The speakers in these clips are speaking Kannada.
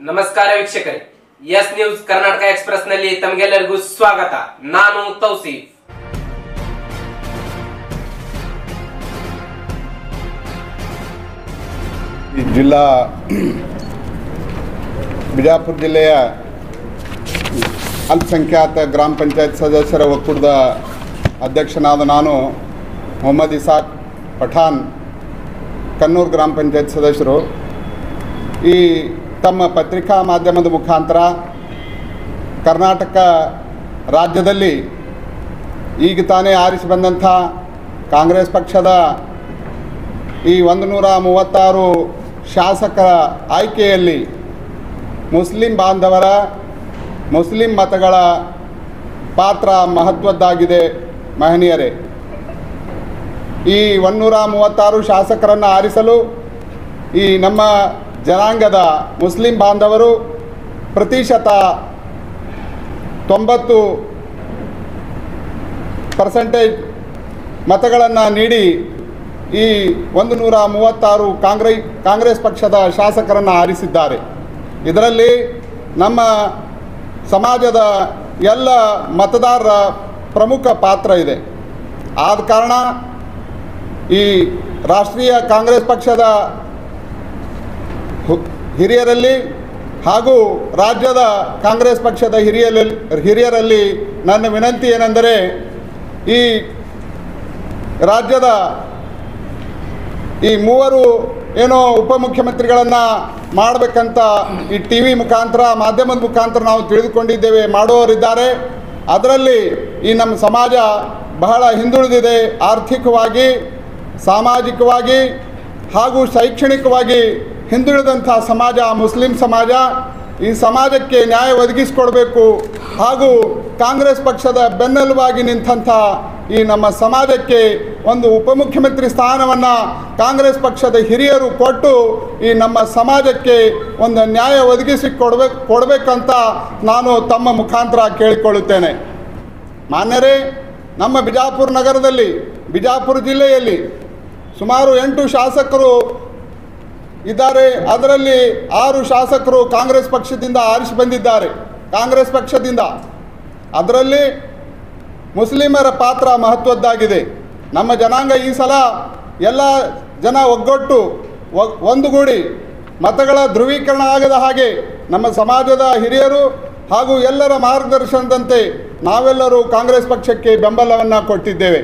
ನಮಸ್ಕಾರ ವೀಕ್ಷಕರೇ ಎಸ್ ನ್ಯೂಸ್ ಕರ್ನಾಟಕ ಎಕ್ಸ್ಪ್ರೆಸ್ ನಲ್ಲಿ ತಮಗೆಲ್ಲರಿಗೂ ಸ್ವಾಗತ ನಾನು ತೌಸೀಫ್ ಈ ಜಿಲ್ಲಾ ಬಿಜಾಪುರ ಜಿಲ್ಲೆಯ ಅಲ್ಪಸಂಖ್ಯಾತ ಗ್ರಾಮ ಪಂಚಾಯತ್ ಸದಸ್ಯರ ಒಕ್ಕೂಟದ ಅಧ್ಯಕ್ಷನಾದ ನಾನು ಮೊಹಮ್ಮದ್ ಇಸಾಕ್ ಪಠಾನ್ ಕನ್ನೂರು ಗ್ರಾಮ ಪಂಚಾಯತ್ ಸದಸ್ಯರು ಈ ತಮ್ಮ ಪತ್ರಿಕಾ ಮಾಧ್ಯಮದ ಮುಖಾಂತರ ಕರ್ನಾಟಕ ರಾಜ್ಯದಲ್ಲಿ ಈಗ ತಾನೇ ಆರಿಸಿ ಬಂದಂಥ ಕಾಂಗ್ರೆಸ್ ಪಕ್ಷದ ಈ ಒಂದು ನೂರ ಮೂವತ್ತಾರು ಶಾಸಕರ ಆಯ್ಕೆಯಲ್ಲಿ ಮುಸ್ಲಿಂ ಬಾಂಧವರ ಮುಸ್ಲಿಂ ಮತಗಳ ಪಾತ್ರ ಮಹತ್ವದ್ದಾಗಿದೆ ಮಹನೀಯರೇ ಈ ಒಂದೂರ ಮೂವತ್ತಾರು ಶಾಸಕರನ್ನು ಆರಿಸಲು ಈ ನಮ್ಮ ಜನಾಂಗದ ಮುಸ್ಲಿಂ ಬಾಂಧವರು ಪ್ರತಿಶತ ತೊಂಬತ್ತು ಪರ್ಸೆಂಟೇಜ್ ಮತಗಳನ್ನು ನೀಡಿ ಈ ಒಂದು ನೂರ ಮೂವತ್ತಾರು ಕಾಂಗ್ರೆ ಕಾಂಗ್ರೆಸ್ ಪಕ್ಷದ ಶಾಸಕರನ್ನು ಆರಿಸಿದ್ದಾರೆ ಇದರಲ್ಲಿ ನಮ್ಮ ಸಮಾಜದ ಎಲ್ಲ ಮತದಾರರ ಪ್ರಮುಖ ಪಾತ್ರ ಇದೆ ಆದ ಕಾರಣ ಈ ರಾಷ್ಟ್ರೀಯ ಕಾಂಗ್ರೆಸ್ ಪಕ್ಷದ ಹು- ಹಿರಿಯರಲ್ಲಿ ಹಾಗೂ ರಾಜ್ಯದ ಕಾಂಗ್ರೆಸ್ ಪಕ್ಷದ ಹಿರಿಯರಲ್ಲಿ ಹಿರಿಯರಲ್ಲಿ ನನ್ನ ವಿನಂತಿ ಏನೆಂದರೆ ಈ ರಾಜ್ಯದ ಈ ಮೂವರು ಏನೋ ಉಪಮುಖ್ಯಮಂತ್ರಿಗಳನ್ನು ಮಾಡಬೇಕಂತ ಈ ಟಿ ವಿ ಮುಖಾಂತರ ಮಾಧ್ಯಮದ ಮುಖಾಂತರ ನಾವು ತಿಳಿದುಕೊಂಡಿದ್ದೇವೆ ಮಾಡುವವರಿದ್ದಾರೆ ಅದರಲ್ಲಿ ಈ ನಮ್ಮ ಸಮಾಜ ಬಹಳ ಹಿಂದುಳಿದಿದೆ ಆರ್ಥಿಕವಾಗಿ ಸಾಮಾಜಿಕವಾಗಿ ಹಾಗೂ ಶೈಕ್ಷಣಿಕವಾಗಿ ಹಿಂದುಳಿದಂಥ ಸಮಾಜ ಮುಸ್ಲಿಂ ಸಮಾಜ ಈ ಸಮಾಜಕ್ಕೆ ನ್ಯಾಯ ಒದಗಿಸಿಕೊಡ್ಬೇಕು ಹಾಗೂ ಕಾಂಗ್ರೆಸ್ ಪಕ್ಷದ ಬೆನ್ನೆಲುಬಾಗಿ ನಿಂತಹ ಈ ನಮ್ಮ ಸಮಾಜಕ್ಕೆ ಒಂದು ಉಪಮುಖ್ಯಮಂತ್ರಿ ಸ್ಥಾನವನ್ನು ಕಾಂಗ್ರೆಸ್ ಪಕ್ಷದ ಹಿರಿಯರು ಕೊಟ್ಟು ಈ ನಮ್ಮ ಸಮಾಜಕ್ಕೆ ಒಂದು ನ್ಯಾಯ ಒದಗಿಸಿ ಕೊಡ್ಬೇಕು ಕೊಡಬೇಕಂತ ನಾನು ತಮ್ಮ ಮುಖಾಂತರ ಕೇಳಿಕೊಳ್ಳುತ್ತೇನೆ ಮಾನ್ಯರೇ ನಮ್ಮ ಬಿಜಾಪುರ ನಗರದಲ್ಲಿ ಬಿಜಾಪುರ ಜಿಲ್ಲೆಯಲ್ಲಿ ಸುಮಾರು ಎಂಟು ಶಾಸಕರು ಇದ್ದಾರೆ ಅದರಲ್ಲಿ ಆರು ಶಾಸಕರು ಕಾಂಗ್ರೆಸ್ ಪಕ್ಷದಿಂದ ಆರಿಸಿ ಬಂದಿದ್ದಾರೆ ಕಾಂಗ್ರೆಸ್ ಪಕ್ಷದಿಂದ ಅದರಲ್ಲಿ ಮುಸ್ಲಿಮರ ಪಾತ್ರ ಮಹತ್ವದ್ದಾಗಿದೆ ನಮ್ಮ ಜನಾಂಗ ಈ ಸಲ ಎಲ್ಲ ಜನ ಒಗ್ಗಟ್ಟು ಒ- ಒಂದುಗೂಡಿ ಮತಗಳ ಧ್ರುವೀಕರಣ ಆಗದ ಹಾಗೆ ನಮ್ಮ ಸಮಾಜದ ಹಿರಿಯರು ಹಾಗೂ ಎಲ್ಲರ ಮಾರ್ಗದರ್ಶನದಂತೆ ನಾವೆಲ್ಲರೂ ಕಾಂಗ್ರೆಸ್ ಪಕ್ಷಕ್ಕೆ ಬೆಂಬಲವನ್ನು ಕೊಟ್ಟಿದ್ದೇವೆ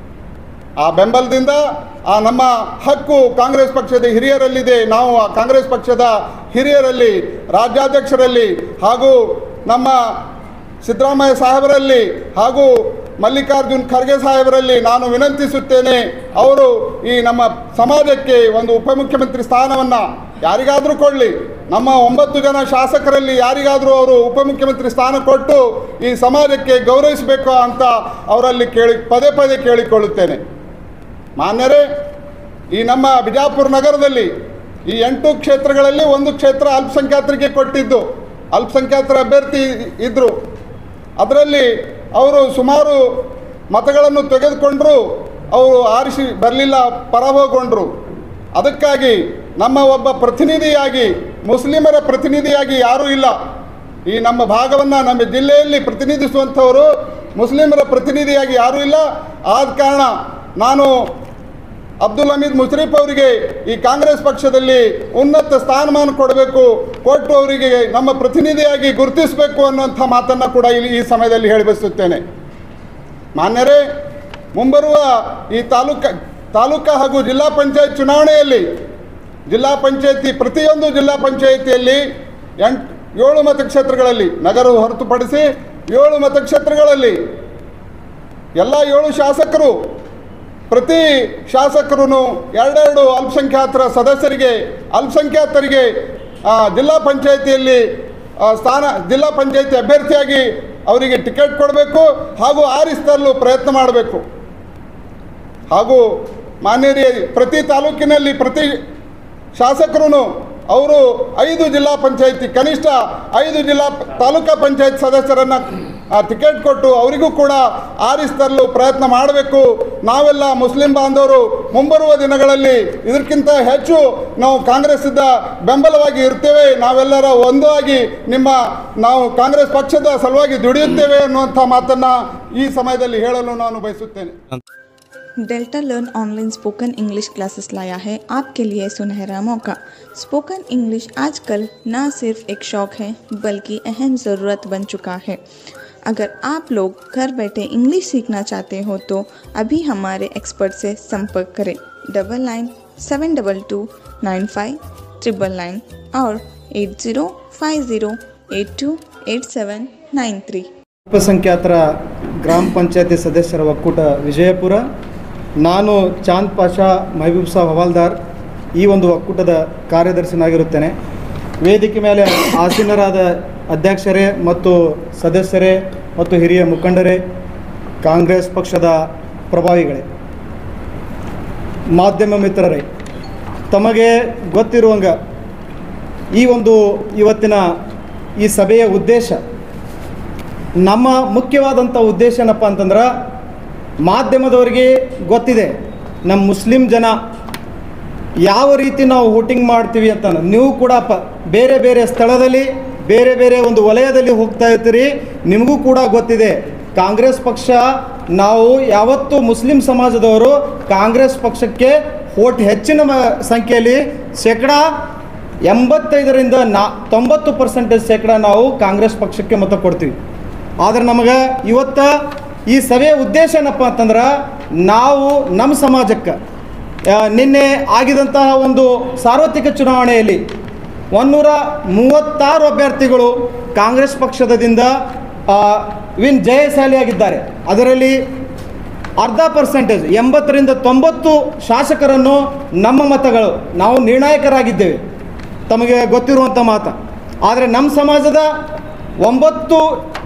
ಆ ಬೆಂಬಲದಿಂದ ಆ ನಮ್ಮ ಹಕ್ಕು ಕಾಂಗ್ರೆಸ್ ಪಕ್ಷದ ಹಿರಿಯರಲ್ಲಿದೆ ನಾವು ಆ ಕಾಂಗ್ರೆಸ್ ಪಕ್ಷದ ಹಿರಿಯರಲ್ಲಿ ರಾಜ್ಯಾಧ್ಯಕ್ಷರಲ್ಲಿ ಹಾಗೂ ನಮ್ಮ ಸಿದ್ದರಾಮಯ್ಯ ಸಾಹೇಬರಲ್ಲಿ ಹಾಗೂ ಮಲ್ಲಿಕಾರ್ಜುನ್ ಖರ್ಗೆ ಸಾಹೇಬರಲ್ಲಿ ನಾನು ವಿನಂತಿಸುತ್ತೇನೆ ಅವರು ಈ ನಮ್ಮ ಸಮಾಜಕ್ಕೆ ಒಂದು ಉಪಮುಖ್ಯಮಂತ್ರಿ ಸ್ಥಾನವನ್ನು ಯಾರಿಗಾದರೂ ಕೊಡಲಿ ನಮ್ಮ ಒಂಬತ್ತು ಜನ ಶಾಸಕರಲ್ಲಿ ಯಾರಿಗಾದರೂ ಅವರು ಉಪಮುಖ್ಯಮಂತ್ರಿ ಸ್ಥಾನ ಕೊಟ್ಟು ಈ ಸಮಾಜಕ್ಕೆ ಗೌರವಿಸಬೇಕು ಅಂತ ಅವರಲ್ಲಿ ಕೇಳಿ ಪದೇ ಪದೇ ಕೇಳಿಕೊಳ್ಳುತ್ತೇನೆ ಮಾನ್ಯರೇ ಈ ನಮ್ಮ ಬಿಜಾಪುರ ನಗರದಲ್ಲಿ ಈ ಎಂಟು ಕ್ಷೇತ್ರಗಳಲ್ಲಿ ಒಂದು ಕ್ಷೇತ್ರ ಅಲ್ಪಸಂಖ್ಯಾತರಿಗೆ ಕೊಟ್ಟಿದ್ದು ಅಲ್ಪಸಂಖ್ಯಾತರ ಅಭ್ಯರ್ಥಿ ಇದ್ದರು ಅದರಲ್ಲಿ ಅವರು ಸುಮಾರು ಮತಗಳನ್ನು ತೆಗೆದುಕೊಂಡರು ಅವರು ಆರಿಸಿ ಬರಲಿಲ್ಲ ಪರಾಭವಗೊಂಡರು ಅದಕ್ಕಾಗಿ ನಮ್ಮ ಒಬ್ಬ ಪ್ರತಿನಿಧಿಯಾಗಿ ಮುಸ್ಲಿಮರ ಪ್ರತಿನಿಧಿಯಾಗಿ ಯಾರೂ ಇಲ್ಲ ಈ ನಮ್ಮ ಭಾಗವನ್ನು ನಮ್ಮ ಜಿಲ್ಲೆಯಲ್ಲಿ ಪ್ರತಿನಿಧಿಸುವಂಥವರು ಮುಸ್ಲಿಮರ ಪ್ರತಿನಿಧಿಯಾಗಿ ಯಾರೂ ಇಲ್ಲ ಆದ ಕಾರಣ ನಾನು ಅಬ್ದುಲ್ ಹಮೀದ್ ಮುಷರೀಫ್ ಅವರಿಗೆ ಈ ಕಾಂಗ್ರೆಸ್ ಪಕ್ಷದಲ್ಲಿ ಉನ್ನತ ಸ್ಥಾನಮಾನ ಕೊಡಬೇಕು ಕೊಟ್ಟು ಅವರಿಗೆ ನಮ್ಮ ಪ್ರತಿನಿಧಿಯಾಗಿ ಗುರುತಿಸಬೇಕು ಅನ್ನುವಂಥ ಮಾತನ್ನು ಕೂಡ ಇಲ್ಲಿ ಈ ಸಮಯದಲ್ಲಿ ಹೇಳಿಬಯಸುತ್ತೇನೆ ಮಾನ್ಯರೇ ಮುಂಬರುವ ಈ ತಾಲೂಕ ತಾಲೂಕಾ ಹಾಗೂ ಜಿಲ್ಲಾ ಪಂಚಾಯತ್ ಚುನಾವಣೆಯಲ್ಲಿ ಜಿಲ್ಲಾ ಪಂಚಾಯತಿ ಪ್ರತಿಯೊಂದು ಜಿಲ್ಲಾ ಪಂಚಾಯತಿಯಲ್ಲಿ ಎಂಟು ಏಳು ಮತಕ್ಷೇತ್ರಗಳಲ್ಲಿ ನಗರ ಹೊರತುಪಡಿಸಿ ಏಳು ಮತಕ್ಷೇತ್ರಗಳಲ್ಲಿ ಎಲ್ಲ ಏಳು ಶಾಸಕರು ಪ್ರತಿ ಶಾಸಕರು ಎರಡೆರಡು ಅಲ್ಪಸಂಖ್ಯಾತರ ಸದಸ್ಯರಿಗೆ ಅಲ್ಪಸಂಖ್ಯಾತರಿಗೆ ಆ, ಜಿಲ್ಲಾ ಪಂಚಾಯಿತಿಯಲ್ಲಿ ಆ, ಸ್ಥಾನ ಜಿಲ್ಲಾ ಪಂಚಾಯಿತಿ ಅಭ್ಯರ್ಥಿಯಾಗಿ ಅವರಿಗೆ ಟಿಕೆಟ್ ಕೊಡಬೇಕು ಹಾಗೂ ಆರಿಸಲು ಪ್ರಯತ್ನ ಮಾಡಬೇಕು ಹಾಗೂ ಮಾನ್ಯರಿ ಪ್ರತಿ ತಾಲೂಕಿನಲ್ಲಿ ಪ್ರತಿ ಶಾಸಕರು ಅವರು ಐದು ಜಿಲ್ಲಾ ಪಂಚಾಯಿತಿ ಕನಿಷ್ಠ ಐದು ಜಿಲ್ಲಾ ತಾಲೂಕಾ ಪಂಚಾಯತ್ ಸದಸ್ಯರನ್ನು ಟಿಕೆಟ್ ಕೊಟ್ಟು ಅವರಿಗೂ ಕೂಡ ಆರಿಸ್ತರಲು ಪ್ರಯತ್ನ ಮಾಡಬೇಕು ನಾವೆಲ್ಲ ಮುಸ್ಲಿಂ ಬಾಂಧವರು ಮುಂಬರುವ ದಿನಗಳಲ್ಲಿ ಇದಕ್ಕಿಂತ ಹೆಚ್ಚು ನಾವು ಕಾಂಗ್ರೆಸ್ಸಿಂದ ಬೆಂಬಲವಾಗಿ ಇರ್ತೇವೆ ನಾವೆಲ್ಲರ ಒಂದಾಗಿ ನಿಮ್ಮ ನಾವು ಕಾಂಗ್ರೆಸ್ ಪಕ್ಷದ ಸಲುವಾಗಿ ದುಡಿಯುತ್ತೇವೆ ಅನ್ನುವಂಥ ಮಾತನ್ನು ಈ ಸಮಯದಲ್ಲಿ ಹೇಳಲು ನಾನು ಬಯಸುತ್ತೇನೆ Delta learn online spoken English classes लाया है आपके लिए सुनहरा मौका स्पोकन इंग्लिश आजकल न सिर्फ एक शौक है बल्कि अहम ज़रूरत बन चुका है अगर आप लोग घर बैठे इंग्लिश सीखना चाहते हो तो अभी हमारे एक्सपर्ट से संपर्क करें double nine seven double two nine five triple nine और eight zero five zero eight two eight seven nine three ಅಲ್ಪಸಂಖ್ಯಾತರ ಗ್ರಾಮ ಪಂಚಾಯತಿ ಸದಸ್ಯರ ಒಕ್ಕೂಟ ವಿಜಯಪುರ ನಾನು ಚಾಂದ್ ಪಾಷಾ ಮಹಬೂಬ್ ಸಾಬ್ ಹವಾಲ್ದಾರ್ ಈ ಒಂದು ಒಕ್ಕೂಟದ ಕಾರ್ಯದರ್ಶಿನಾಗಿರುತ್ತೇನೆ ವೇದಿಕೆ ಮೇಲೆ ಆಸೀನರಾದ ಅಧ್ಯಕ್ಷರೇ ಮತ್ತು ಸದಸ್ಯರೇ ಮತ್ತು ಹಿರಿಯ ಮುಖಂಡರೇ ಕಾಂಗ್ರೆಸ್ ಪಕ್ಷದ ಪ್ರಭಾವಿಗಳೇ ಮಾಧ್ಯಮ ಮಿತ್ರರೇ ತಮಗೆ ಗೊತ್ತಿರುವಂಗ ಈ ಒಂದು ಇವತ್ತಿನ ಈ ಸಭೆಯ ಉದ್ದೇಶ ನಮ್ಮ ಮುಖ್ಯವಾದಂಥ ಉದ್ದೇಶ ಏನಪ್ಪ ಅಂತಂದ್ರೆ ಮಾಧ್ಯಮದವರಿಗೆ ಗೊತ್ತಿದೆ ನಮ್ಮ ಮುಸ್ಲಿಂ ಜನ ಯಾವ ರೀತಿ ನಾವು ವೋಟಿಂಗ್ ಮಾಡ್ತೀವಿ ಅಂತ ನೀವು ಕೂಡ ಪ ಬೇರೆ ಬೇರೆ ಸ್ಥಳದಲ್ಲಿ ಬೇರೆ ಬೇರೆ ಒಂದು ವಲಯದಲ್ಲಿ ಹೋಗ್ತಾ ಇರ್ತೀರಿ ನಿಮಗೂ ಕೂಡ ಗೊತ್ತಿದೆ ಕಾಂಗ್ರೆಸ್ ಪಕ್ಷ ನಾವು ಯಾವತ್ತು ಮುಸ್ಲಿಂ ಸಮಾಜದವರು ಕಾಂಗ್ರೆಸ್ ಪಕ್ಷಕ್ಕೆ ವೋಟ್ ಹೆಚ್ಚಿನ ಮ- ಸಂಖ್ಯೆಯಲ್ಲಿ ಶೇಕಡ ಎಂಬತ್ತೈದರಿಂದ ನಾ ತೊಂಬತ್ತು ಪರ್ಸೆಂಟೇಜ್ ಶೇಕಡ ನಾವು ಕಾಂಗ್ರೆಸ್ ಪಕ್ಷಕ್ಕೆ ಮತ ಕೊಡ್ತೀವಿ ಆದ್ರೆ ನಮಗೆ ಇವತ್ತು ಈ ಸಭೆಯ ಉದ್ದೇಶ ಏನಪ್ಪ ಅಂತಂದ್ರೆ ನಾವು ನಮ್ಮ ಸಮಾಜಕ್ಕೆ ಆ, ನಿನ್ನೆ ಆಗಿದಂತಹ ಒಂದು ಸಾರ್ವತ್ರಿಕ ಚುನಾವಣೆಯಲ್ಲಿ ಒಂದೂರ ಮೂವತ್ತಾರು ಅಭ್ಯರ್ಥಿಗಳು ಕಾಂಗ್ರೆಸ್ ಪಕ್ಷದಿಂದ ಆ, ವಿನ್ ಜಯಶಾಲಿಯಾಗಿದ್ದಾರೆ ಅದರಲ್ಲಿ ಅರ್ಧ ಪರ್ಸೆಂಟೇಜ್ ಎಂಬತ್ತರಿಂದ ತೊಂಬತ್ತು ಶಾಸಕರನ್ನು ನಮ್ಮ ಮತಗಳು ನಾವು ನಿರ್ಣಾಯಕರಾಗಿದ್ದೇವೆ ತಮಗೆ ಗೊತ್ತಿರುವಂಥ ಮಾತು ಆದರೆ ನಮ್ಮ ಸಮಾಜದ ಒಂಬತ್ತು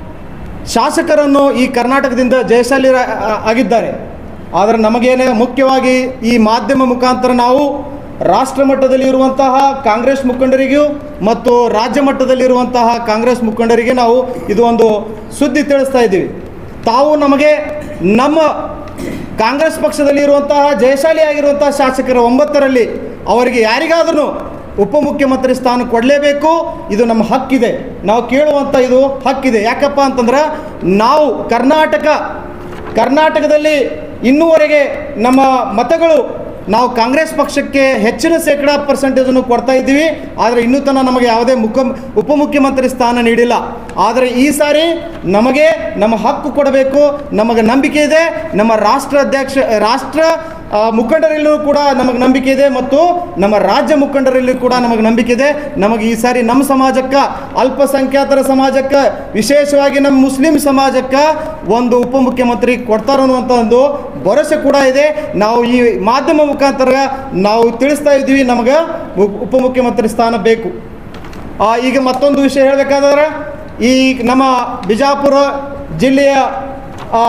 ಶಾಸಕರನ್ನು ಈ ಕರ್ನಾಟಕದಿಂದ ಜಯಶಾಲಿ ಆಗಿದ್ದಾರೆ ಆದರೆ ನಮಗೇನೆ ಮುಖ್ಯವಾಗಿ ಈ ಮಾಧ್ಯಮ ಮುಖಾಂತರ ನಾವು ರಾಷ್ಟ್ರ ಮಟ್ಟದಲ್ಲಿ ಇರುವಂತಹ ಕಾಂಗ್ರೆಸ್ ಮುಖಂಡರಿಗೂ ಮತ್ತು ರಾಜ್ಯ ಮಟ್ಟದಲ್ಲಿರುವಂತಹ ಕಾಂಗ್ರೆಸ್ ಮುಖಂಡರಿಗೆ ನಾವು ಇದು ಒಂದು ಸುದ್ದಿ ತಿಳಿಸ್ತಾ ಇದ್ದೀವಿ ತಾವು ನಮಗೆ ನಮ್ಮ ಕಾಂಗ್ರೆಸ್ ಪಕ್ಷದಲ್ಲಿ ಇರುವಂತಹ ಜಯಶಾಲಿ ಆಗಿರುವಂತಹ ಶಾಸಕರ ಒಂಬತ್ತರಲ್ಲಿ ಅವರಿಗೆ ಯಾರಿಗಾದ್ರೂ ಉಪಮುಖ್ಯಮಂತ್ರಿ ಸ್ಥಾನ ಕೊಡಲೇಬೇಕು ಇದು ನಮ್ಮ ಹಕ್ಕಿದೆ ನಾವು ಕೇಳುವಂಥ ಇದು ಹಕ್ಕಿದೆ ಯಾಕಪ್ಪ ಅಂತಂದ್ರೆ ನಾವು ಕರ್ನಾಟಕ ಕರ್ನಾಟಕದಲ್ಲಿ ಇನ್ನೂವರೆಗೆ ನಮ್ಮ ಮತಗಳು ನಾವು ಕಾಂಗ್ರೆಸ್ ಪಕ್ಷಕ್ಕೆ ಹೆಚ್ಚಿನ ಶೇಕಡ ಪರ್ಸೆಂಟೇಜನ್ನು ಕೊಡ್ತಾ ಇದ್ದೀವಿ ಆದರೆ ಇನ್ನೂ ತನಕ ನಮಗೆ ಯಾವುದೇ ಮುಖ ಉಪಮುಖ್ಯಮಂತ್ರಿ ಸ್ಥಾನ ನೀಡಿಲ್ಲ ಆದರೆ ಈ ಸಾರಿ ನಮಗೆ ನಮ್ಮ ಹಕ್ಕು ಕೊಡಬೇಕು ನಮಗೆ ನಂಬಿಕೆ ಇದೆ ನಮ್ಮ ರಾಷ್ಟ್ರ ಅಧ್ಯಕ್ಷ ರಾಷ್ಟ್ರ ಆ, ಮುಖಂಡರಲ್ಲೂ ಕೂಡ ನಮಗೆ ನಂಬಿಕೆ ಇದೆ ಮತ್ತು ನಮ್ಮ ರಾಜ್ಯ ಮುಖಂಡರಲ್ಲೂ ಕೂಡ ನಮಗೆ ನಂಬಿಕೆ ಇದೆ ನಮಗೆ ಈ ಸಾರಿ ನಮ್ಮ ಸಮಾಜಕ್ಕೆ ಅಲ್ಪಸಂಖ್ಯಾತರ ಸಮಾಜಕ್ಕೆ ವಿಶೇಷವಾಗಿ ನಮ್ಮ ಮುಸ್ಲಿಂ ಸಮಾಜಕ್ಕೆ ಒಂದು ಉಪಮುಖ್ಯಮಂತ್ರಿ ಕೊಡ್ತಾರೆ ಅನ್ನುವಂಥ ಒಂದು ಭರವಸೆ ಕೂಡ ಇದೆ ನಾವು ಈ ಮಾಧ್ಯಮ ಮುಖಾಂತರ ನಾವು ತಿಳಿಸ್ತಾ ಇದ್ದೀವಿ ನಮಗೆ ಉಪ- ಉಪಮುಖ್ಯಮಂತ್ರಿ ಸ್ಥಾನ ಬೇಕು ಆ, ಈಗ ಮತ್ತೊಂದು ವಿಷಯ ಹೇಳಬೇಕಾದ್ರೆ ಈ ನಮ್ಮ ಬಿಜಾಪುರ ಜಿಲ್ಲೆಯ ಆ,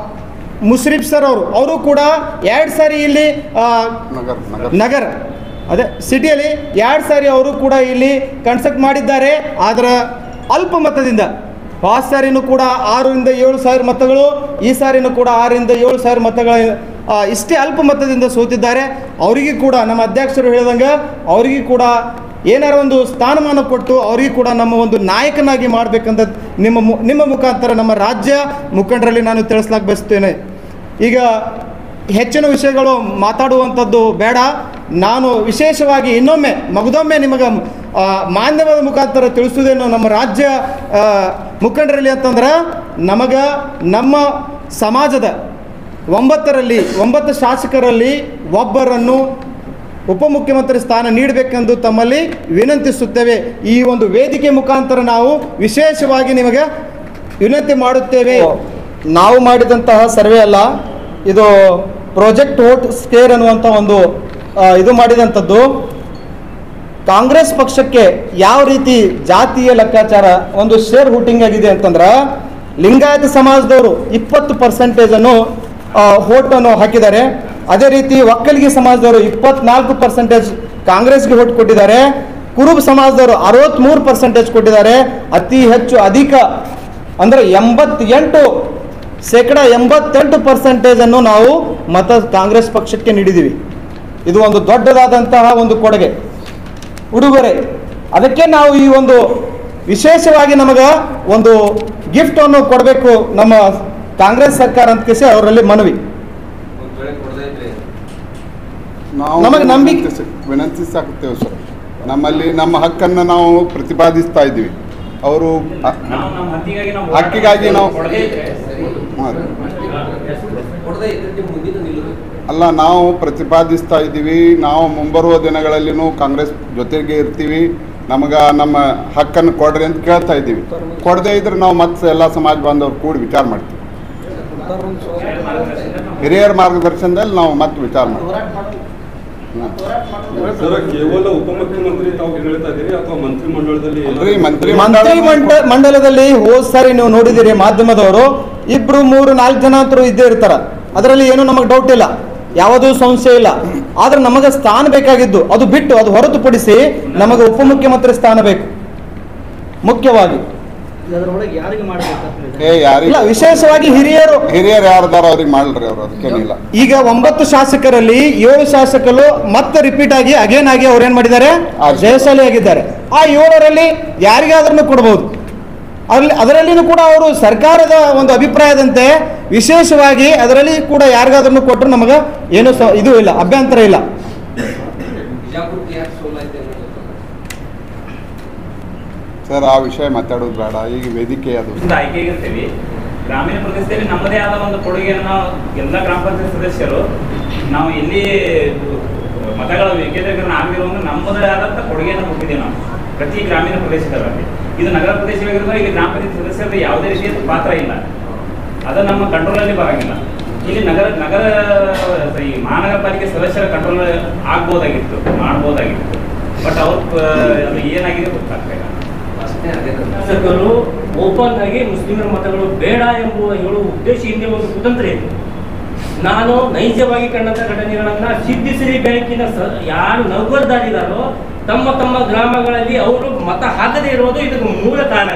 ಮುಶ್ರೀಫ್ ಸರ್ ಅವರು ಅವರು ಕೂಡ ಎರಡು ಸಾರಿ ಇಲ್ಲಿ ಆ, ನಗರ ನಗರ ನಗರ ಅದೇ ಸಿಟಿಯಲ್ಲಿ ಎರಡು ಸಾರಿ ಅವರು ಕೂಡ ಇಲ್ಲಿ ಕನ್ಸಕ್ಟ್ ಮಾಡಿದ್ದಾರೆ ಆದರೆ ಅಲ್ಪ ಮತದಿಂದ ಪಾಸ್ ಸಾರಿನೂ ಕೂಡ ಆರರಿಂದ ಏಳು ಸಾವಿರ ಮತಗಳು ಈ ಸಾರಿನೂ ಕೂಡ ಆರರಿಂದ ಏಳು ಸಾವಿರ ಮತಗಳ ಆ, ಇಷ್ಟೇ ಅಲ್ಪ ಮತದಿಂದ ಸೋತಿದ್ದಾರೆ ಅವರಿಗೆ ಕೂಡ ನಮ್ಮ ಅಧ್ಯಕ್ಷರು ಹೇಳಿದಂಗೆ ಅವರಿಗೆ ಕೂಡ ಏನಾರ ಒಂದು ಸ್ಥಾನಮಾನ ಕೊಟ್ಟು ಅವರಿಗೆ ಕೂಡ ನಮ್ಮ ಒಂದು ನಾಯಕನಾಗಿ ಮಾಡಬೇಕಂತ ನಿಮ್ಮ ಮು- ನಿಮ್ಮ ಮುಖಾಂತರ ನಮ್ಮ ರಾಜ್ಯ ಮುಖಂಡರಲ್ಲಿ ನಾನು ತಿಳಿಸ್ಲಾಕ ಬಯಸ್ತೇನೆ ಈಗ ಹೆಚ್ಚಿನ ವಿಷಯಗಳು ಮಾತಾಡುವಂಥದ್ದು ಬೇಡ ನಾನು ವಿಶೇಷವಾಗಿ ಇನ್ನೊಮ್ಮೆ ಮಗದೊಮ್ಮೆ ನಿಮಗೆ ಆ, ಮಾಧ್ಯಮದ ಮುಖಾಂತರ ತಿಳಿಸುವುದೇನು ನಮ್ಮ ರಾಜ್ಯ ಆ, ಮುಖಂಡರಲ್ಲಿ ಅಂತಂದ್ರೆ ನಮಗೆ ನಮ್ಮ ಸಮಾಜದ ಒಂಬತ್ತರಲ್ಲಿ ಒಂಬತ್ತು ಶಾಸಕರಲ್ಲಿ ಒಬ್ಬರನ್ನು ಉಪಮುಖ್ಯಮಂತ್ರಿ ಸ್ಥಾನ ನೀಡಬೇಕೆಂದು ತಮ್ಮಲ್ಲಿ ವಿನಂತಿಸುತ್ತೇವೆ ಈ ಒಂದು ವೇದಿಕೆ ಮುಖಾಂತರ ನಾವು ವಿಶೇಷವಾಗಿ ನಿಮಗೆ ವಿನಂತಿ ಮಾಡುತ್ತೇವೆ ನಾವು ಮಾಡಿದಂತಹ ಸರ್ವೆ ಅಲ್ಲ ಇದು ಪ್ರಾಜೆಕ್ಟ್ ವೋಟ್ ಸ್ಕೇರ್ ಅನ್ನುವಂಥ ಒಂದು ಆ, ಇದು ಮಾಡಿದಂಥದ್ದು ಕಾಂಗ್ರೆಸ್ ಪಕ್ಷಕ್ಕೆ ಯಾವ ರೀತಿ ಜಾತಿಯ ಲೆಕ್ಕಾಚಾರ ಒಂದು ಶೇರ್ ಹುಟ್ಟಿಂಗ್ ಆಗಿದೆ ಅಂತಂದ್ರೆ ಲಿಂಗಾಯತ ಸಮಾಜದವರು ಇಪ್ಪತ್ತು ಪರ್ಸೆಂಟೇಜನ್ನು ಅನ್ನು ಹಾಕಿದ್ದಾರೆ ಅದೇ ರೀತಿ ಒಕ್ಕಲಿಗೆ ಸಮಾಜದವರು ಇಪ್ಪತ್ನಾಲ್ಕು ಪರ್ಸೆಂಟೇಜ್ ಕಾಂಗ್ರೆಸ್ಗೆ ಹೋಟ್ ಕೊಟ್ಟಿದ್ದಾರೆ ಕುರುಬ ಸಮಾಜದವರು ಅರವತ್ತ್ಮೂರು ಪರ್ಸೆಂಟೇಜ್ ಕೊಟ್ಟಿದ್ದಾರೆ ಅತಿ ಹೆಚ್ಚು ಅಧಿಕ ಅಂದರೆ ಎಂಬತ್ತೆಂಟು ಶೇಕಡ ಎಂಬತ್ತೆಂಟು ಪರ್ಸೆಂಟೇಜನ್ನು ನಾವು ಮತ ಕಾಂಗ್ರೆಸ್ ಪಕ್ಷಕ್ಕೆ ನೀಡಿದ್ದೀವಿ ಇದು ಒಂದು ದೊಡ್ಡದಾದಂತಹ ಒಂದು ಕೊಡುಗೆ ಉಡುಗೊರೆ ಅದಕ್ಕೆ ನಾವು ಈ ಒಂದು ವಿಶೇಷವಾಗಿ ನಮಗೆ ಒಂದು ಗಿಫ್ಟನ್ನು ಕೊಡಬೇಕು ನಮ್ಮ ಕಾಂಗ್ರೆಸ್ ಸರ್ಕಾರ ಅಂತ ಕೇಸಿ ಅವರಲ್ಲಿ ಮನವಿ ನಾವು ನಮಗೆ ನಂಬಿಕೆ- ವಿನಂತಿಸ- ವಿನಂತಿಸಾಕುತ್ತೇವೆ ಸರ್ ನಮ್ಮಲ್ಲಿ ನಮ್ಮ ಹಕ್ಕನ್ನು ನಾವು ಪ್ರತಿಪಾದಿಸ್ತಾ ಇದ್ದೀವಿ ಅವರು ಅ- ನಾವು ನಮ್ಮ ಹಕ್ಕಿಗಾಗಿ ನಾವು ಹಕ್ಕಿಗಾಗಿ ನಾವು- ಕೊಡದೇ ಇದ್ರೆ ಹಾ. ಕೊಡದೇ ಇದ್ರೆ ನೀವು ಮುಂದಿನ ನಿಲ್ಲುದು ಅಲ್ಲ ನಾವು ಪ್ರತಿಪಾದಿಸ್ತಾ ಇದ್ದೀವಿ ನಾವು ಮುಂಬರುವ ದಿನಗಳಲ್ಲಿನೂ ಕಾಂಗ್ರೆಸ್ ಜೊತೆಗೆ ಇರ್ತೀವಿ ನಮಗೆ ನಮ್ಮ ಹಕ್ಕನ್ನು ಕೊಡ್ರಿ ಅಂತ ಕೇಳ್ತಾ ಇದ್ದೀವಿ ಕೊಡದೇ ಇದ್ರೆ ನಾವು ಮತ್ತೆ ಎಲ್ಲ ಸಮಾಜ ಬಾಂಧವರು ಕೂಡಿ ವಿಚಾರ ಮಾಡ್ತೀವಿ ಹಿರಿಯರ ಮಾರ್ಗದರ್ಶನದಲ್ಲಿ ನಾವು ಮತ್ತೆ ವಿಚಾರ ಮಾಡ್ತೀವಿ ಹ್ಮ್. ಸರ್ ಕೇವಲ ಉಪಮುಖ್ಯಮಂತ್ರಿ ತಾವು ಹೇಳ್ತಾ ಇದ್ದೀರಿ ಅಥವಾ ಮಂತ್ರಿ ಮಂಡಳದಲ್ಲಿ ಅಲ್ರಿ ಮಂತ್ರಿ ಮಂತ್ರಿ ಮಂಡ ಮಂಡಳ ಮಂಡಲದಲ್ಲಿ ಹೋದ್ ಸಾರಿ ನೀವು ನೋಡಿದಿರಿ ಮಾಧ್ಯಮದವರು ಇಬ್ರು ಮೂರು ನಾಲ್ಕು ಜನ ಅಂತರೂ ಇದ್ದೇ ಇರ್ತಾರ ಅದರಲ್ಲಿ ಏನು ನಮಗೆ ಡೌಟ್ ಇಲ್ಲ ಯಾವುದೂ ಸಂಶಯ ಇಲ್ಲ ಆದ್ರೆ ನಮಗೆ ಸ್ಥಾನ ಬೇಕಾಗಿದ್ದು ಅದು ಬಿಟ್ಟು ಅದು ಹೊರತುಪಡಿಸಿ ನಮಗೆ ಉಪಮುಖ್ಯಮಂತ್ರಿ ಸ್ಥಾನ ಬೇಕು ಮುಖ್ಯವಾಗಿ ಏ ಯಾರಿಗೆ ಇಲ್ಲ ವಿಶೇಷವಾಗಿ ಹಿರಿಯರು ಹಿರಿಯರು ಯಾರ್ದಾರ ಅವ್ರಿಗೆ ಮಾಡ್ರಿ ಅವ್ರು ಅದಕ್ಕೇನಿಲ್ಲ ಈಗ ಒಂಬತ್ತು ಶಾಸಕರಲ್ಲಿ ಏಳು ಶಾಸಕರು ಮತ್ತೆ ರಿಪೀಟ್ ಆಗಿ ಅಗೇನ್ ಆಗಿ ಅವ್ರು ಏನ್ ಮಾಡಿದ್ದಾರೆ ಆಯ್ತು. ಜಯಶಾಲಿ ಆಗಿದ್ದಾರೆ ಆ ಏಳರಲ್ಲಿ ಯಾರಿಗಾದ್ರೂ ಕೊಡಬಹುದು ಅಲ್ಲಿ ಅದರಲ್ಲಿನೂ ಕೂಡ ಅವರು ಸರ್ಕಾರದ ಒಂದು ಅಭಿಪ್ರಾಯದಂತೆ ವಿಶೇಷವಾಗಿ ಅದರಲ್ಲಿ ಕೂಡ ಯಾರಿಗಾದ್ರೂ ಕೊಟ್ಟರು ನಮಗೆ ಏನು ಸ ಇದು ಇಲ್ಲ ಅಭ್ಯಂತರ ಇಲ್ಲ ಬಿಜಾಪುರಕ್ಕೆ ಯಾಕೆ ಸೋಲಾಯ್ತು ಅನ್ನೋದು ಸರ್ ಆ ವಿಷಯ ಮಾತಾಡೋದು ಬೇಡ ಈಗ ವೇದಿಕೆ ಅದು ಒಂದು ಆಯ್ಕೆಗಿರ್ತೀವಿ ಗ್ರಾಮೀಣ ಪ್ರದೇಶದಲ್ಲಿ ನಮ್ಮದೇ ಆದ ಒಂದು ಕೊಡುಗೆಯನ್ನು ನಾವು ಎಲ್ಲ ಗ್ರಾಮ ಪಂಚಾಯತ್ ಸದಸ್ಯರು ನಾವು ಎಲ್ಲಿ ಮತಗಳ ವಿಕೇಂದ್ರೀಕರಣ ಆಗಿರುವಂಗೆ ನಮ್ಮದೇ ಆದಂಥ ಕೊಡುಗೆಯನ್ನು ಕೊಟ್ಟಿದ್ದೀವಿ ನಾವು ಪ್ರತಿ ಗ್ರಾಮೀಣ ಪ್ರದೇಶಗಳಲ್ಲಿ ಇದು ನಗರ ಪ್ರದೇಶವಾಗಿರೋದ್ರೆ ಇಲ್ಲಿ ಗ್ರಾಮ ಪಂಚಾಯತ್ ಸದಸ್ಯರದ ಯಾವುದೇ ರೀತಿಯ ಪಾತ್ರ ಇಲ್ಲ ಅದು ನಮ್ಮ ಕಂಟ್ರೋಲಲ್ಲಿ ಬರಂಗಿಲ್ಲ ಇಲ್ಲಿ ನಗರ ನಗರ ಈ ಮಹಾನಗರ ಪಾಲಿಕೆ ಸದಸ್ಯರ ಕಂಟ್ರೋಲ್ ಆಗ್ಬೋದಾಗಿತ್ತು ಮಾಡ್ಬೋದಾಗಿತ್ತು ಬಟ್ ಅವ್ರ ಅದು ಏನಾಗಿದೆ ಗೊತ್ತಾಗ್ತಿಲ್ಲ ಅಷ್ಟೇ ಅದೇ ಶಾಸಕರು ಓಪನ್ ಆಗಿ ಮುಸ್ಲಿಮರ ಮತಗಳು ಬೇಡ ಎಂಬುವ ಹೇಳುವ ಉದ್ದೇಶ ಹಿಂದೆ ಒಂದು ಕುತಂತ್ರ ಇದೆ ನಾನು ನೈಜವಾಗಿ ಕಂಡಂತ ಘಟನೆಗಳನ್ನ ಸಿದ್ಧಿಸಿರಿ ಬ್ಯಾಂಕಿನ ಸ ಯಾರು ನೌಕರದಾರಿದಾರೋ ತಮ್ಮ ತಮ್ಮ ಗ್ರಾಮಗಳಲ್ಲಿ ಅವರು ಮತ ಹಾಕದೇ ಇರೋದು ಇದಕ್ಕೆ ಮೂಲ ಕಾರಣ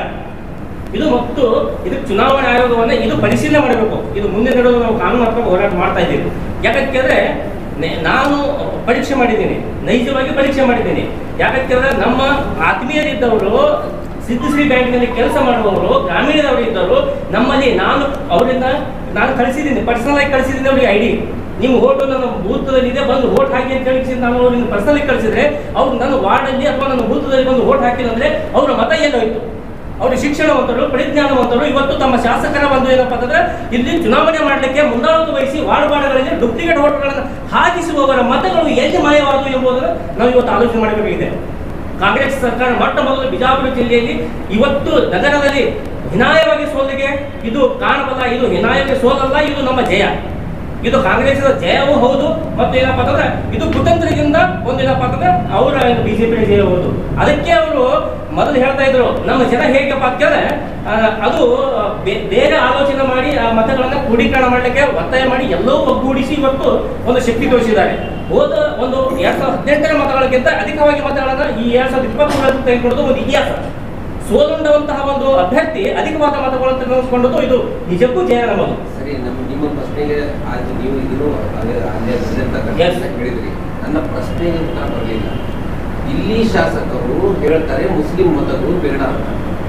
ಇದು ಮತ್ತು ಇದಕ್ಕೆ ಚುನಾವಣಾ ಆಯೋಗವನ್ನ ಇದು ಪರಿಶೀಲನೆ ಮಾಡಬೇಕು ಇದು ಮುಂದೆ ನಡೆದು ನಾವು ಕಾನೂನಾತ್ಮಕ ಹೋರಾಟ ಮಾಡ್ತಾ ಇದ್ದೀವಿ ಯಾಕಂತಂದ್ರೆ ನೆ- ನಾನು ಪರೀಕ್ಷೆ ಮಾಡಿದ್ದೀನಿ ನೈಜವಾಗಿ ಪರೀಕ್ಷೆ ಮಾಡಿದ್ದೀನಿ ಯಾಕಂತಂದ್ರೆ ನಮ್ಮ ಆತ್ಮೀಯರಿದ್ದವರು ಸಿದ್ಧಶ್ರೀ ಬ್ಯಾಂಕ್ನಲ್ಲಿ ಕೆಲಸ ಮಾಡುವವರು ಗ್ರಾಮೀಣದವರು ಇದ್ದವರು ನಮ್ಮಲ್ಲಿ ನಾನು ಅವರಿಂದ ನಾನು ಕಳಿಸಿದ್ದೀನಿ ಪರ್ಸನಲ್ ಆಗಿ ಕಳಿಸಿದ್ದೀನಿ ಅವ್ರಿಗೆ ಐ ಡಿ ನೀವು ಓಟು ನನ್ನ ಬೂತದಲ್ಲಿ ಇದೆ ಬಂದು ಓಟ್ ಹಾಕಿ ಅಂತ ಹೇಳಿ ನಾನು ಅವ್ರಿಗೆ ಪರ್ಸನಲ್ ಕಳಿಸಿದ್ರೆ ಅವ್ರು ನನ್ನ ವಾರ್ಡಲ್ಲಿ ಅಥವಾ ನನ್ನ ಬೂತದಲ್ಲಿ ಬಂದು ಓಟ್ ಹಾಕಿಲ್ಲ ಅವರ ಮತ ಎಲ್ಲೋಯ್ತು ಅವರು ಶಿಕ್ಷಣವಂತರು ಪರಿಜ್ಞಾನವಂತರು ಇವತ್ತು ತಮ್ಮ ಶಾಸಕರ ಒಂದು ಏನಪ್ಪ ಅಂತಂದ್ರೆ ಇಲ್ಲಿ ಚುನಾವಣೆ ಮಾಡಲಿಕ್ಕೆ ಮುಂದಾಳತ್ವ ವಹಿಸಿ ವಾರ್ಡ್ ವಾರ್ಡ್ಗಳಲ್ಲಿ ಡೂಪ್ಲಿಕೇಟ್ ಓಟ್ಗಳನ್ನು ಹಾಕಿಸುವವರ ಮತಗಳು ಎಲ್ಲಿ ಮಾಯವಾದವು ಎಂಬುದನ್ನು ನಾವು ಇವತ್ತು ಆಲೋಚನೆ ಮಾಡಬೇಕಾಗಿದೆ ಕಾಂಗ್ರೆಸ್ ಸರ್ಕಾರ ಮೊಟ್ಟ ಮೊದಲು ಬಿಜಾಪುರ ಜಿಲ್ಲೆಯಲ್ಲಿ ಇವತ್ತು ನಗರದಲ್ಲಿ ಹಿನಾಯವಾಗಿ ಸೋಲಿಗೆ ಇದು ಕಾರಣವಲ್ಲ ಇದು ಹಿನಾಯವಾಗಿ ಸೋಲಲ್ಲ ಇದು ನಮ್ಮ ಜಯ ಇದು ಕಾಂಗ್ರೆಸ್ನ ಜಯವೂ ಹೌದು ಮತ್ತು ಏನಪ್ಪಾ ಅಂತಂದ್ರೆ ಇದು ಕುತಂತ್ರದಿಂದ ಒಂದು ಏನಪ್ಪಾ ಅಂತಂದ್ರೆ ಅವರ ಬಿಜೆಪಿ ಜಯ ಹೌದು ಅದಕ್ಕೆ ಅವರು ಮೊದಲು ಹೇಳ್ತಾ ಇದ್ರು ನಮ್ಮ ಜನ ಹೇಗಪ್ಪ ಅಂತ ಕೇಳಿದ್ರೆ ಆ, ಅದು ಬೇ- ಬೇರೆ ಆಲೋಚನೆ ಮಾಡಿ ಆ ಮತಗಳನ್ನ ಕ್ರೋಢೀಕರಣ ಮಾಡಲಿಕ್ಕೆ ಒತ್ತಾಯ ಮಾಡಿ ಎಲ್ಲವೂ ಒಗ್ಗೂಡಿಸಿ ಇವತ್ತು ಒಂದು ಶಕ್ತಿ ತೋರಿಸಿದ್ದಾರೆ ಹೋದ ಒಂದು ಎರಡ್ ಸಾವಿರದ ಹದಿನೆಂಟರ ಮತಗಳಿಗಿಂತ ಅಧಿಕವಾಗಿ ಮತಗಳನ್ನ ಈ ಎರಡ್ ಸಾವಿರದ ಇಪ್ಪತ್ಮೂರರಲ್ಲಿ ತೆಗೆದುಕೊಳ್ಳೋದು ಒಂದು ಇತಿಹಾಸ ಸೋಲುಂಡವಂತಹ ಒಂದು ಅಭ್ಯರ್ಥಿ ಅಧಿಕವಾದ ಮತಗಳನ್ನು ತೆಗೆದುಕೊಂಡದ್ದು ಇದು ನಿಜಕ್ಕೂ ಜಯ ನಮ್ಮದು ಸರಿ ನಮ್ಮ ನಿಮ್ಮ ಪ್ರಶ್ನೆಗೆ ಆಯ್ತು ನೀವು ಇದನ್ನು ಅಲ್ಲೇ ಅಲ್ಲೇ ಅಲ್ಲಂತ Yes. ಹೇಳಿದ್ರಿ ನನ್ನ ಪ್ರಶ್ನೆಗೆ ಉತ್ತರ ಬರಲಿಲ್ಲ ಇಲ್ಲಿ ಶಾಸಕರು ಹೇಳ್ತಾರೆ ಮುಸ್ಲಿಂ ಮತಗಳು ಬೇಡ ಅಂತ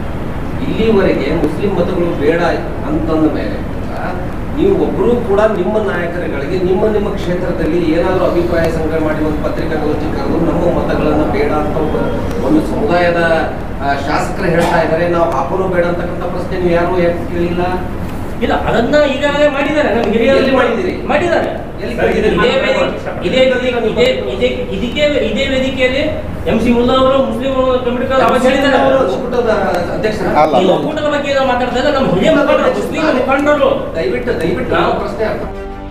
ಇಲ್ಲಿವರೆಗೆ ಮುಸ್ಲಿಂ ಮತಗಳು ಬೇಡ ಅಂತಂದ ಮೇಲೆ ಆ, ನೀವು ಒಬ್ಬರು ಕೂಡ ನಿಮ್ಮ ನಾಯಕರುಗಳಿಗೆ ನಿಮ್ಮ ನಿಮ್ಮ ಕ್ಷೇತ್ರದಲ್ಲಿ ಏನಾದರೂ ಅಭಿಪ್ರಾಯ ಸಂಗ್ರಹ ಮಾಡಿ ಒಂದು ಪತ್ರಿಕಾಗೋಷ್ಠಿ ಕರೆದು ನಮ್ಮ ಮತಗಳನ್ನು ಬೇಡ ಅಂತ ಒಬ್ಬ- ಒಂದು ಸಮುದಾಯದ ಆ, ಶಾಸಕರು ಹೇಳ್ತಾ ಇದ್ದಾರೆ ನಾವು ಹಾಕೋನು ಬೇಡ ಅಂತಕ್ಕಂಥ ಪ್ರಶ್ನೆ ನೀವು ಯಾರು ಯಾಕೆ ಕೇಳಿಲ್ಲ ಇಲ್ಲ ಅದನ್ನ ಈಗಾಗಲೇ ಮಾಡಿದ್ದಾರೆ ನಮ್ಮ ಹಿರಿಯರು ಎಲ್ಲಿ ಮಾಡಿದ್ದೀರಿ? ಮಾಡಿದ್ದಾರೆ ಎಲ್ಲಿ ಸರ್, ಮಾಡಿದ್ದೀರಿ? ಇದೇ ವೇದಿಕೆ- ಇದೇ ವೇದಿಕೆ- ಇದೇ ಇದೇ ಇದಕ್ಕೆ ಇದೇ ವೇದಿಕೆಯಲ್ಲಿ ಎಂ ಸಿ ಮುಲ್ಲಾ ಅವರು ಮುಸ್ಲಿಂ ಕಮಿಟಿ ಅವಾಗ ಹೇಳಿದ್ದಾರೆ ಅವರು ಒಕ್ಕೂಟದ ಅಧ್ಯಕ್ಷರ ಅಲ್ಲ. ಈ ಒಕ್ಕೂಟದ ಬಗ್ಗೆ ನಾವು ಮಾತಾಡ್ತಾ ಇದ್ದಾರೆ ನಮ್ಮ ಹಿರಿಯ ಮುಖಂಡರು ಮುಸ್ಲಿಂ ಮುಖಂಡರು ದಯವಿಟ್ಟು ದಯವಿಟ್ಟು ನಾವು- ನಮ್ಮ ಪ್ರಶ್ನೆ ಅರ್ಥ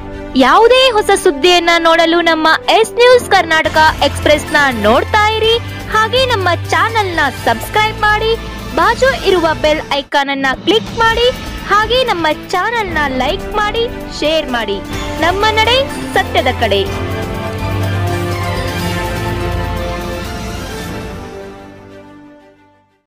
ಯಾವುದೇ ಹೊಸ ಸುದ್ದಿಯನ್ನ ನೋಡಲು ನಮ್ಮ ಎಸ್ ನ್ಯೂಸ್ ಕರ್ನಾಟಕ ಎಕ್ಸ್ಪ್ರೆಸ್ನ ನೋಡ್ತಾ ಇರಿ ಹಾಗೆ ನಮ್ಮ ಚಾನೆಲ್ನ ಸಬ್ಸ್ಕ್ರೈಬ್ ಮಾಡಿ ಬಾಜು ಇರುವ ಬೆಲ್ ಐಕಾನ್ ಅನ್ನ ಕ್ಲಿಕ್ ಮಾಡಿ ಹಾಗೆ ನಮ್ಮ ಚಾನೆಲ್ನ ಲೈಕ್ ಮಾಡಿ ಶೇರ್ ಮಾಡಿ ನಮ್ಮ ನಡೆ ಸತ್ಯದ ಕಡೆ